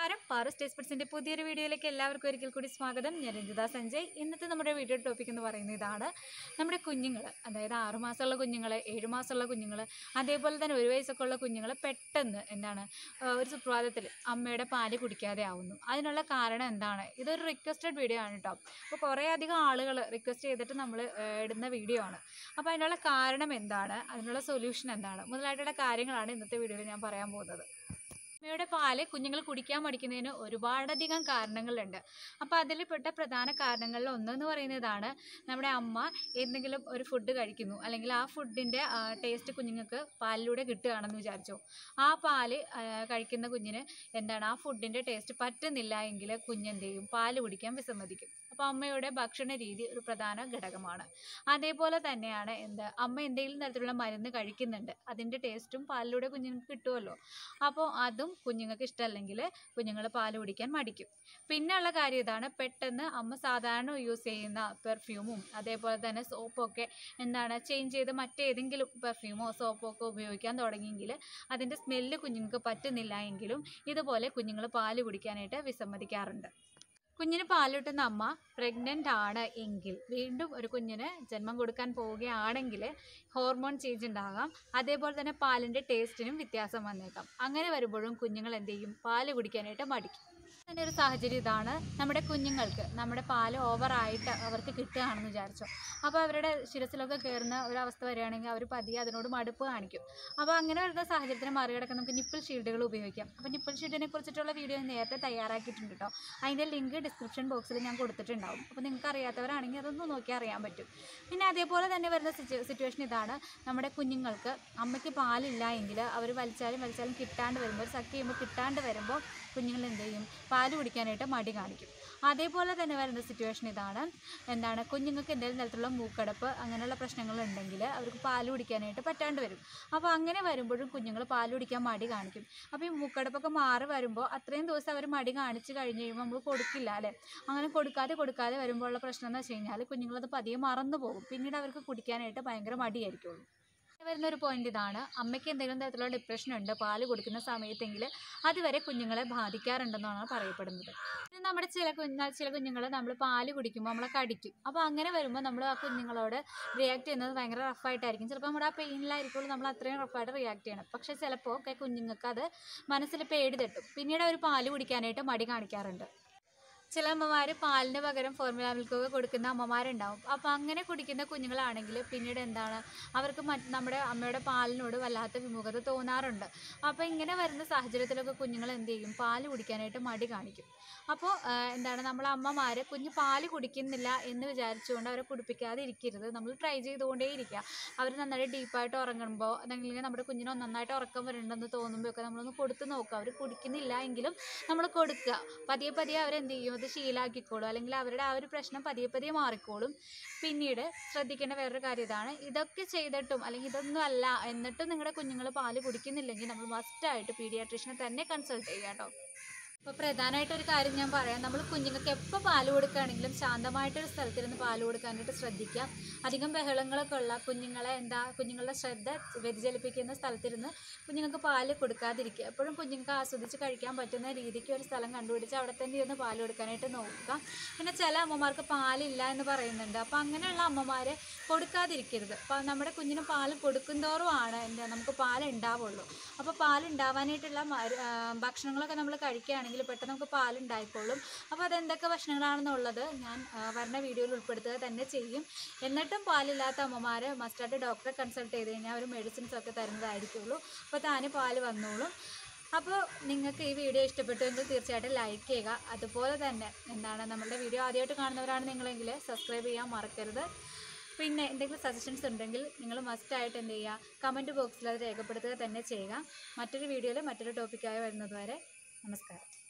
നമസ്കാരം പാറ സ്റ്റേജ് സ്പെറ്റ്സിന്റെ പുതിയൊരു വീഡിയോയിലേക്ക് എല്ലാവർക്കും ഒരിക്കൽ കൂടി സ്വാഗതം ഞാൻ രഞ്ജിത സഞ്ജയ് ഇന്നത്തെ നമ്മുടെ വീഡിയോ ടോപ്പിക് എന്ന് പറയുന്നത് ഇതാണ് നമ്മുടെ കുഞ്ഞുങ്ങൾ അതായത് ആറുമാസമുള്ള കുഞ്ഞുങ്ങൾ ഏഴുമാസമുള്ള കുഞ്ഞുങ്ങൾ അതേപോലെ തന്നെ ഒരു വയസ്സൊക്കെ ഉള്ള കുഞ്ഞുങ്ങൾ പെട്ടെന്ന് എന്താണ് ആ, ഒരു സുപ്രഭാതത്തിൽ അമ്മയുടെ പാല് കുടിക്കാതെ ആവുന്നു അതിനുള്ള കാരണം എന്താണ് ഇതൊരു റിക്വസ്റ്റഡ് വീഡിയോ ആണ് കേട്ടോ അപ്പോൾ കുറേ അധികം ആളുകൾ റിക്വസ്റ്റ് ചെയ്തിട്ട് നമ്മൾ ഇടുന്ന വീഡിയോ ആണ് അപ്പോൾ അതിനുള്ള കാരണം എന്താണ് അതിനുള്ള സൊല്യൂഷൻ എന്താണ് മുതലായിട്ടുള്ള കാര്യങ്ങളാണ് ഇന്നത്തെ വീഡിയോയിൽ ഞാൻ പറയാൻ പോകുന്നത് അമ്മയുടെ പാല് കുഞ്ഞുങ്ങൾ കുടിക്കാൻ മടിക്കുന്നതിന് ഒരുപാടധികം കാരണങ്ങളുണ്ട് അപ്പോൾ അതിൽ പെട്ട പ്രധാന കാരണങ്ങളിൽ ഒന്നെന്ന് പറയുന്നതാണ് നമ്മുടെ അമ്മ എന്തെങ്കിലും ഒരു ഫുഡ് കഴിക്കുന്നു അല്ലെങ്കിൽ ആ ഫുഡിൻ്റെ ടേസ്റ്റ് കുഞ്ഞുങ്ങൾക്ക് പാലിലൂടെ കിട്ടുകയാണെന്ന് വിചാരിച്ചു ആ പാല് ആ, കഴിക്കുന്ന കുഞ്ഞിന് എന്താണ് ആ ഫുഡിൻ്റെ ടേസ്റ്റ് പറ്റുന്നില്ല എങ്കിൽ കുഞ്ഞെന്ത് ചെയ്യും പാല് കുടിക്കാൻ വിസമ്മതിക്കും അപ്പോൾ അമ്മയുടെ ഭക്ഷണ രീതി ഒരു പ്രധാന ഘടകമാണ് അതേപോലെ തന്നെയാണ് എന്ത് അമ്മ എന്തെങ്കിലും തരത്തിലുള്ള മരുന്ന് കഴിക്കുന്നുണ്ട് അതിൻ്റെ ടേസ്റ്റും പാലിലൂടെ കുഞ്ഞുങ്ങൾക്ക് കിട്ടുമല്ലോ അപ്പോൾ അതും കുഞ്ഞുങ്ങൾക്ക് ഇഷ്ടമല്ലെങ്കിൽ കുഞ്ഞുങ്ങൾ പാൽ കുടിക്കാൻ മടിക്കും പിന്നെ ഉള്ള കാര്യം ഇതാണ് പെട്ടെന്ന് അമ്മ സാധാരണ യൂസ് ചെയ്യുന്ന പെർഫ്യൂമും അതേപോലെ തന്നെ സോപ്പൊക്കെ എന്താണ് ചേഞ്ച് ചെയ്ത് മറ്റേതെങ്കിലും പെർഫ്യൂമോ സോപ്പോ ഒക്കെ ഉപയോഗിക്കാൻ തുടങ്ങിയെങ്കിൽ അതിൻ്റെ സ്മെല്ല് കുഞ്ഞുങ്ങൾക്ക് പറ്റുന്നില്ല എങ്കിലും ഇതുപോലെ കുഞ്ഞുങ്ങൾ പാൽ കുടിക്കാനായിട്ട് വിസമ്മതിക്കാറുണ്ട് കുഞ്ഞിന് പാലിട്ടുന്ന അമ്മ പ്രഗ്നൻ്റ് ആണ് എങ്കിൽ വീണ്ടും ഒരു കുഞ്ഞിന് ജന്മം കൊടുക്കാൻ പോവുകയാണെങ്കിൽ ഹോർമോൺ ചേഞ്ച് ഉണ്ടാകാം അതേപോലെ തന്നെ പാലിൻ്റെ ടേസ്റ്റിനും വ്യത്യാസം വന്നേക്കാം അങ്ങനെ വരുമ്പോഴും കുഞ്ഞുങ്ങൾ എന്ത് ചെയ്യും പാല് കുടിക്കാനായിട്ട് മടിക്കും അതിൻ്റെ ഒരു സാഹചര്യം ഇതാണ് നമ്മുടെ കുഞ്ഞുങ്ങൾക്ക് നമ്മുടെ പാല് ഓവറായിട്ട് അവർക്ക് കിട്ടുകയാണെന്ന് വിചാരിച്ചോ അപ്പോൾ അവരുടെ ശിരസിലൊക്കെ കയറുന്ന ഒരു അവസ്ഥ വരികയാണെങ്കിൽ അവർ പതിയെ അതിനോട് മടുപ്പ് കാണിക്കും അപ്പോൾ അങ്ങനെ വരുന്ന സാഹചര്യത്തിന് മറികടക്കാൻ നമുക്ക് നിപ്പിൾ ഷീൽഡുകൾ ഉപയോഗിക്കാം അപ്പോൾ നിപ്പിൾ ഷീൽഡിനെ കുറിച്ചിട്ടുള്ള വീഡിയോ ഞാൻ നേരത്തെ തയ്യാറാക്കിയിട്ടുണ്ട് കേട്ടോ അതിൻ്റെ ലിങ്ക് ഡിസ്ക്രിപ്ഷൻ ബോക്സിൽ ഞാൻ കൊടുത്തിട്ടുണ്ടാവും അപ്പോൾ നിങ്ങൾക്ക് അറിയാത്തവരാണെങ്കിൽ അതൊന്ന് നോക്കി അറിയാൻ പറ്റും പിന്നെ അതേപോലെ തന്നെ വരുന്ന സിറ്റുവേഷൻ ഇതാണ് നമ്മുടെ കുഞ്ഞുങ്ങൾക്ക് അമ്മയ്ക്ക് പാലില്ല എങ്കിൽ അവർ വലിച്ചാലും വലിച്ചാലും കിട്ടാണ്ട് വരുമ്പോൾ സക്ക് ചെയ്യുമ്പോൾ കിട്ടാണ്ട് വരുമ്പോൾ കുഞ്ഞുങ്ങൾ എന്ത് ചെയ്യും പാല് കുടിക്കാനായിട്ട് മടി കാണിക്കും അതേപോലെ തന്നെ വരുന്ന സിറ്റുവേഷൻ ഇതാണ് എന്താണ് കുഞ്ഞുങ്ങൾക്ക് എന്തെങ്കിലും തരത്തിലുള്ള മൂക്കടപ്പ് അങ്ങനെയുള്ള പ്രശ്നങ്ങളുണ്ടെങ്കിൽ അവർക്ക് പാല് കുടിക്കാനായിട്ട് പറ്റാണ്ട് വരും അപ്പോൾ അങ്ങനെ വരുമ്പോഴും കുഞ്ഞുങ്ങൾ പാല് കുടിക്കാൻ മടി കാണിക്കും അപ്പോൾ ഈ മൂക്കടപ്പൊക്കെ മാറി വരുമ്പോൾ അത്രയും ദിവസം അവർ മടി കാണിച്ച് കഴിഞ്ഞ് കഴിയുമ്പോൾ നമ്മൾ കൊടുക്കില്ല അല്ലേ അങ്ങനെ കൊടുക്കാതെ കൊടുക്കാതെ വരുമ്പോൾ ഉള്ള പ്രശ്നം എന്ന് വെച്ച് കഴിഞ്ഞാൽ കുഞ്ഞുങ്ങളത് പതിയെ മറന്നു പോകും പിന്നീട് അവർക്ക് കുടിക്കാനായിട്ട് ഭയങ്കര മടിയായിരിക്കുള്ളൂ വരുന്ന ഒരു പോയിന്റ് ഇതാണ് അമ്മയ്ക്ക് എന്തെങ്കിലും തരത്തിലുള്ള ഡിപ്രഷൻ ഉണ്ട് പാല് കൊടുക്കുന്ന സമയത്തെങ്കിൽ അതുവരെ കുഞ്ഞുങ്ങളെ ബാധിക്കാറുണ്ടെന്നാണ് പറയപ്പെടുന്നത് ഇത് നമ്മുടെ ചില കുഞ്ഞ ചില കുഞ്ഞുങ്ങൾ നമ്മൾ പാല് കുടിക്കുമ്പോൾ നമ്മളെ കടിക്കും അപ്പോൾ അങ്ങനെ വരുമ്പോൾ നമ്മൾ ആ കുഞ്ഞുങ്ങളോട് റിയാക്ട് ചെയ്യുന്നത് ഭയങ്കര റഫായിട്ടായിരിക്കും ചിലപ്പോൾ നമ്മുടെ ആ പെയിനിലായിരിക്കുള്ളൂ നമ്മൾ അത്രയും റഫായിട്ട് റിയാക്ട് ചെയ്യണം പക്ഷേ ചിലപ്പോൾ ഒക്കെ കുഞ്ഞുങ്ങൾക്ക് അത് മനസ്സിൽ പേടി തട്ടും പിന്നീട് അവർ പാല് കുടിക്കാനായിട്ട് മടി കാണിക്കാറുണ്ട് ചില അമ്മമാർ പാലിന് പകരം ഫോർമുല മിൽക്കൊക്കെ കൊടുക്കുന്ന അമ്മമാരുണ്ടാവും അപ്പോൾ അങ്ങനെ കുടിക്കുന്ന കുഞ്ഞുങ്ങളാണെങ്കിൽ പിന്നീട് എന്താണ് അവർക്ക് മറ്റ് നമ്മുടെ അമ്മയുടെ പാലിനോട് വല്ലാത്ത വിമുഖത തോന്നാറുണ്ട് അപ്പോൾ ഇങ്ങനെ വരുന്ന സാഹചര്യത്തിലൊക്കെ കുഞ്ഞുങ്ങൾ എന്ത് ചെയ്യും പാല് കുടിക്കാനായിട്ട് മടി കാണിക്കും അപ്പോൾ ആ, എന്താണ് നമ്മളെ അമ്മമാർ കുഞ്ഞ് പാല് കുടിക്കുന്നില്ല എന്ന് വിചാരിച്ചുകൊണ്ട് അവരെ കുടിപ്പിക്കാതെ ഇരിക്കരുത് നമ്മൾ ട്രൈ ചെയ്തുകൊണ്ടേ ഇരിക്കുക അവർ നന്നായിട്ട് ഡീപ്പായിട്ട് ഉറങ്ങുമ്പോൾ അല്ലെങ്കിൽ നമ്മുടെ കുഞ്ഞിന് നന്നായിട്ട് ഉറക്കം വരുന്നുണ്ടെന്ന് തോന്നുമ്പോഴൊക്കെ നമ്മളൊന്ന് കൊടുത്ത് നോക്കുക അവർ കുടിക്കുന്നില്ല എങ്കിലും നമ്മൾ കൊടുക്കുക പതിയെ പതിയെ അവരെന്ത് ചെയ്യും അത് ശീലാക്കിക്കോളും അല്ലെങ്കിൽ അവരുടെ ആ ഒരു പ്രശ്നം പതിയെ പതിയെ മാറിക്കോളും പിന്നീട് ശ്രദ്ധിക്കേണ്ട വേറൊരു കാര്യം ഇതാണ് ഇതൊക്കെ ചെയ്തിട്ടും അല്ലെങ്കിൽ ഇതൊന്നും അല്ല എന്നിട്ടും നിങ്ങളുടെ കുഞ്ഞുങ്ങൾ പാല് കുടിക്കുന്നില്ലെങ്കിൽ നമ്മൾ മസ്റ്റായിട്ട് പീഡിയാട്രീഷനെ തന്നെ കൺസൾട്ട് ചെയ്യുക കേട്ടോ അപ്പോൾ പ്രധാനമായിട്ട് ഒരു കാര്യം ഞാൻ പറയാം നമ്മൾ കുഞ്ഞുങ്ങൾക്ക് എപ്പോൾ പാല് കൊടുക്കുകയാണെങ്കിലും ശാന്തമായിട്ടൊരു സ്ഥലത്തിരുന്ന് പാല് കൊടുക്കാനായിട്ട് ശ്രദ്ധിക്കുക അധികം ബഹളങ്ങളൊക്കെ ഉള്ള കുഞ്ഞുങ്ങളെ എന്താ കുഞ്ഞുങ്ങളുടെ ശ്രദ്ധ വ്യതിചലിപ്പിക്കുന്ന സ്ഥലത്തിരുന്ന് കുഞ്ഞുങ്ങൾക്ക് പാല് കൊടുക്കാതിരിക്കുക എപ്പോഴും കുഞ്ഞുങ്ങൾക്ക് ആസ്വദിച്ച് കഴിക്കാൻ പറ്റുന്ന രീതിക്ക് ഒരു സ്ഥലം കണ്ടുപിടിച്ച് അവിടെ തന്നെ ഇരുന്ന് പാല് കൊടുക്കാനായിട്ട് നോക്കുക പിന്നെ ചില അമ്മമാർക്ക് പാലില്ല എന്ന് പറയുന്നുണ്ട് അപ്പോൾ അങ്ങനെയുള്ള അമ്മമാർ കൊടുക്കാതിരിക്കരുത് അപ്പോൾ നമ്മുടെ കുഞ്ഞിന് പാല് കൊടുക്കുന്തോറും ആണ് എന്താ നമുക്ക് പാൽ ഉണ്ടാവുള്ളൂ അപ്പോൾ പാൽ ഉണ്ടാവാനായിട്ടുള്ള മരു- ആ, ഭക്ഷണങ്ങളൊക്കെ നമ്മൾ കഴിക്കുകയാണെങ്കിൽ പെട്ടെന്ന് നമുക്ക് പാൽ ഉണ്ടായിക്കോളും അപ്പോൾ അതെന്തൊക്കെ ഭക്ഷണങ്ങളാണെന്നുള്ളത് ഞാൻ ആ, വരുന്ന വീഡിയോയിൽ ഉൾപ്പെടുത്തുക തന്നെ ചെയ്യും എന്നിട്ടും പാലില്ലാത്ത അമ്മമാർ മസ്റ്റായിട്ട് ഡോക്ടറെ കൺസൾട്ട് ചെയ്ത് കഴിഞ്ഞാൽ അവർ മെഡിസിൻസ് ഒക്കെ തരുന്നതായിരിക്കുള്ളൂ അപ്പോൾ താന് പാൽ വന്നോളും അപ്പോൾ നിങ്ങൾക്ക് ഈ വീഡിയോ ഇഷ്ടപ്പെട്ടുവെങ്കിൽ തീർച്ചയായിട്ടും ലൈക്ക് ചെയ്യുക അതുപോലെ തന്നെ എന്താണ് നമ്മളുടെ വീഡിയോ ആദ്യമായിട്ട് കാണുന്നവരാണ് നിങ്ങളെങ്കിൽ സബ്സ്ക്രൈബ് ചെയ്യാൻ മറക്കരുത് പിന്നെ എന്തെങ്കിലും സജഷൻസ് ഉണ്ടെങ്കിൽ നിങ്ങൾ മസ്റ്റായിട്ട് എന്ത് ചെയ്യുക കമൻറ്റ് ബോക്സിൽ അത് രേഖപ്പെടുത്തുക തന്നെ ചെയ്യുക മറ്റൊരു വീഡിയോയിൽ മറ്റൊരു ടോപ്പിക്കായി വരുന്നതുവരെ നമസ്കാരം